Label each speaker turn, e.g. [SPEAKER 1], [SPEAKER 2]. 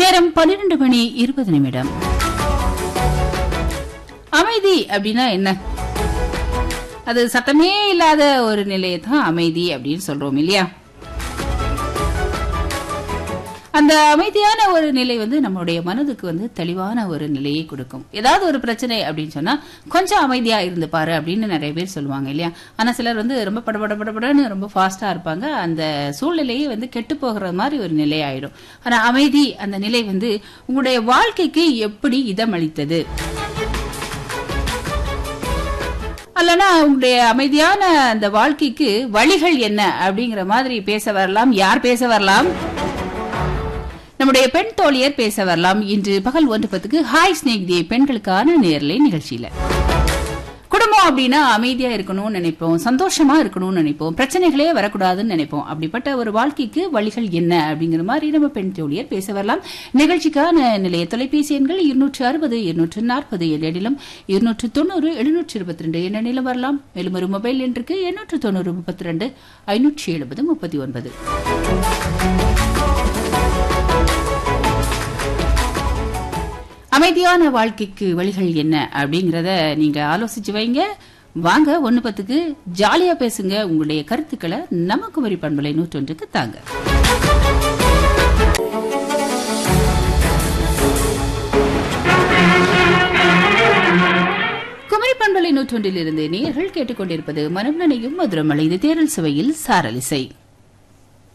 [SPEAKER 1] நேரம் பன்னிரண்டு மணி இருபது நிமிடம் அமைதி அப்படின்னா என்ன அது சத்தமே இல்லாத ஒரு நிலையை தான் அமைதி அப்படின்னு சொல்றோம் இல்லையா அந்த அமைதியான ஒரு நிலை வந்து நம்மளுடைய மனதுக்கு வந்து தெளிவான ஒரு நிலையை கொடுக்கும் ஏதாவது ஒரு பிரச்சனை அப்படின்னு சொன்னா கொஞ்சம் அமைதியா இருந்து பாரு அப்படின்னு நிறைய பேர் சொல்லுவாங்க இல்லையா ஆனா சிலர் வந்து ரொம்ப படபட படபடன்னு ரொம்ப ஃபாஸ்டா இருப்பாங்க அந்த சூழ்நிலையே வந்து கெட்டு போகிற மாதிரி ஒரு நிலை ஆயிடும் ஆனா அமைதி அந்த நிலை வந்து உங்களுடைய வாழ்க்கைக்கு எப்படி இதமளித்தது அல்லனா உங்களுடைய அமைதியான அந்த வாழ்க்கைக்கு வழிகள் என்ன அப்படிங்கிற மாதிரி பேச வரலாம் யார் பேச வரலாம் நம்முடைய பெண் தோழியர் பேச வரலாம் இன்று பகல் ஒன்று பத்துக்கு ஹாய் ஸ்னேக் டே பெண்களுக்கான நேர்லை நிகழ்ச்சியில குடும்பம் அப்படின்னா அமைதியா இருக்கணும்னு நினைப்போம் சந்தோஷமா இருக்கணும்னு நினைப்போம் பிரச்சனைகளே வரக்கூடாதுன்னு நினைப்போம் அப்படிப்பட்ட ஒரு வாழ்க்கைக்கு வழிகள் என்ன அப்படிங்கிற மாதிரி நம்ம பெண் தோழியர் பேச வரலாம் நிகழ்ச்சிக்கான நிலைய தொலைபேசி எண்கள் இருநூற்று அறுபது இருநூற்று நாற்பது எண்ணிலும் இருநூற்று தொண்ணூறு எழுநூற்று இருபத்தி ரெண்டு எண்ணிலும் வரலாம் மேலும் ஒரு மொபைல் எண் இருக்கு எண்ணூற்று தொண்ணூறு முப்பத்தி ரெண்டு ஐநூற்றி எழுபது முப்பத்தி ஒன்பது அமைதியான வாழ்க்கைக்கு வழிகள் என்ன அப்படிங்கறத நீங்க ஆலோசிச்சு வைங்க வாங்க ஒன்னு பத்துக்கு ஜாலியா பேசுங்க உங்களுடைய கருத்துக்களை நம்ம குமரி பண்பலை நூற்றொன்றுக்கு தாங்க குமரி பண்பலை நூற்றொன்றில் இருந்து நேர்கள் கேட்டுக்கொண்டிருப்பது மனம் நினையும் மதுரமலை இது தேரல் சுவையில் சாரலிசை